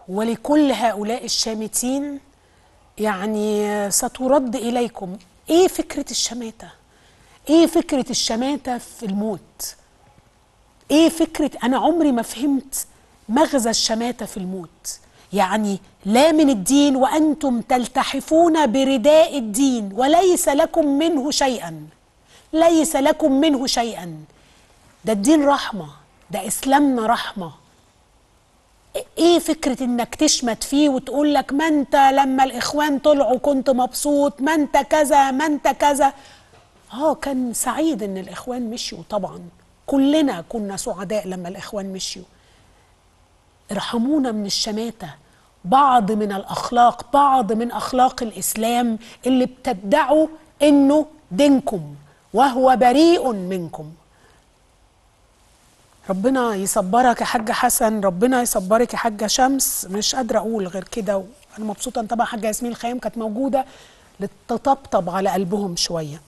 ولكل هؤلاء الشامتين يعني سترد إليكم إيه فكرة الشماتة؟ إيه فكرة الشماتة في الموت؟ إيه فكرة أنا عمري ما فهمت مغزى الشماتة في الموت يعني لا من الدين وأنتم تلتحفون برداء الدين وليس لكم منه شيئا ليس لكم منه شيئا ده الدين رحمة ده إسلامنا رحمة ايه فكرة انك تشمت فيه وتقول لك ما انت لما الاخوان طلعوا كنت مبسوط ما انت كذا ما انت كذا اه كان سعيد ان الاخوان مشيوا طبعا كلنا كنا سعداء لما الاخوان مشيوا ارحمونا من الشماتة بعض من الاخلاق بعض من اخلاق الاسلام اللي بتدعوا انه دينكم وهو بريء منكم ربنا يصبرك يا حاجة حسن ربنا يصبرك يا حاجة شمس مش قادرة أقول غير كده وأنا مبسوطة إن طبعا حاجة ياسمين الخيام كانت موجودة لتطبطب على قلبهم شوية